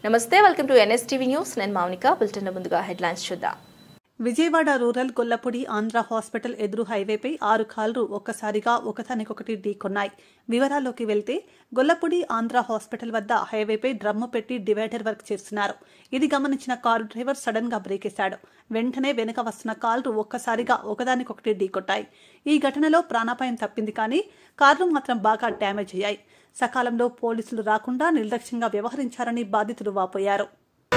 నమస్తే welcome to NSTV news నేను Mounika bulletin ముందుగా హెడ్లైన్స్ చూద్దాం విజయవాడ రూరల్ గొల్లపూడి ఆంధ్ర హాస్పిటల్ ఎదురు హైవేపై ఆరు కార్లు ఒక్కసారిగా ఒకదానికొకటి ఢీకొన్నాయి వివరాల్లోకి వెళ్తే గొల్లపూడి ఆంధ్ర హాస్పిటల్ వద్ద హైవేపై డ్రమ్ము పెట్టి డివైడర్ వర్క్ చేస్తున్నారు ఇది గమనించిన కారు డ్రైవర్ సడన్ గా బ్రేక్ వేశాడు వెంటనే వెనుక వస్తున్న కార్లు ఒక్కసారిగా ఒకదానికొకటి ఢీకొట్టాయి ఈ ఘటనలో ప్రాణాపాయం తప్పింది కానీ కార్లు మాత్రం బాగా డ్యామేజ్ అయ్యాయి సకాలంలో పోలీసులు రాకుండా నిర్లక్ష్యంగా వ్యవహరించారని బాధితులు వాపోయారు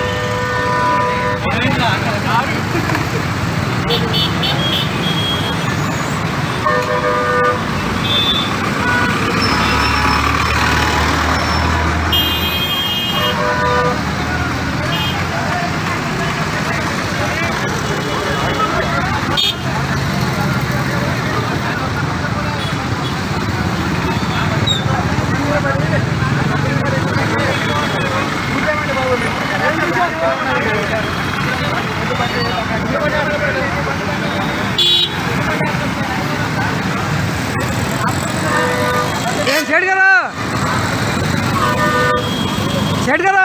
ఏం సెట్ కదా సెట్ కదా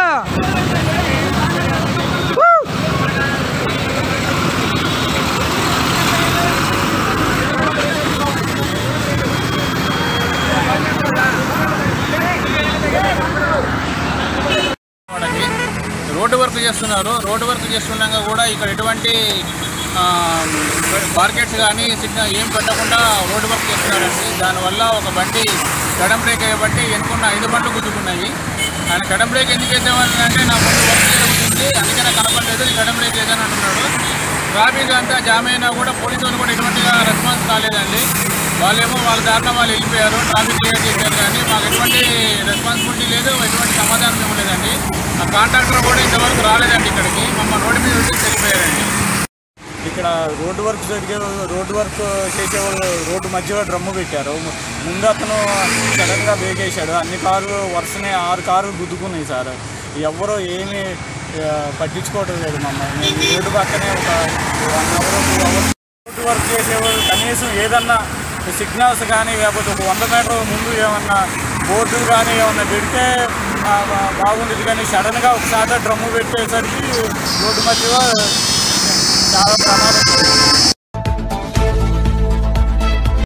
వాళ్ళకి రోడ్డు వర్క్ చేస్తున్నారు రోడ్డు వర్క్ చేస్తుండగా కూడా ఇక్కడ ఎటువంటి ఆ, మార్కెట్స్ కానీ సిగ్నల్ ఏం పెట్టకుండా రోడ్డు వర్క్ చేస్తున్నారండి దానివల్ల ఒక బండి కడం బ్రేక్ అయ్యబట్టి ఎన్నుకున్న ఐదు బండ్లు గుద్దుకున్నాయి ఆయన కడం బ్రేక్ ఎందుకు వేద్దామని అంటే నా ముందు వర్క్ జరుగుతుంది అందుకే నాకు కనపడలేదు ఈ కడం బ్రేక్ లేదని అంటున్నాడు ట్రాఫిక్ అంతా జామ్ అయినా కూడా పోలీసు వాళ్ళు కూడా ఎటువంటిగా రెస్పాన్స్ కాలేదండి వాళ్ళేమో వాళ్ళ దారిన వాళ్ళు వెళ్ళిపోయారు ట్రాఫిక్ క్లియర్ చేశారు కానీ మాకు ఎటువంటి రెస్పాన్సిబిలిటీ లేదు ఎటువంటి సమాధానం ఇవ్వలేదండి ఆ కాంట్రాక్టర్ కూడా ఇంతవరకు రాలేదండి ఇక్కడికి మమ్మల్ని రోడ్డు మీద వచ్చి వెళ్ళిపోయారండి ఇక్కడ రోడ్డు వర్క్ జరిగే రోడ్డు వర్క్ చేసేవాళ్ళు రోడ్డు మధ్యలో డ్రమ్ము పెట్టారు ముందు అతను సడన్గా బ్రేక్ వేసాడు అన్ని కార్లు వరుసనే ఆరు కార్లు గుద్దుకున్నాయి సార్ ఎవరు ఏమీ ఆ, పట్టించుకోవటం లేదు మమ్మల్ని మేము ఈ రోడ్డు పక్కనే ఒక one hour two hours road work చేసేవాళ్ళు కనీసం ఏదన్నా సిగ్నల్స్ కానీ లేకపోతే ఒక వంద మీటర్ ముందు ఏమన్నా బోర్డులు కానీ ఏమన్నా పెడితే ఆ, బా- బాగుండేది కానీ సడన్గా ఒకసారి డ్రమ్ము పెట్టేసరికి రోడ్డు మధ్యలో చాలా ప్రమాదం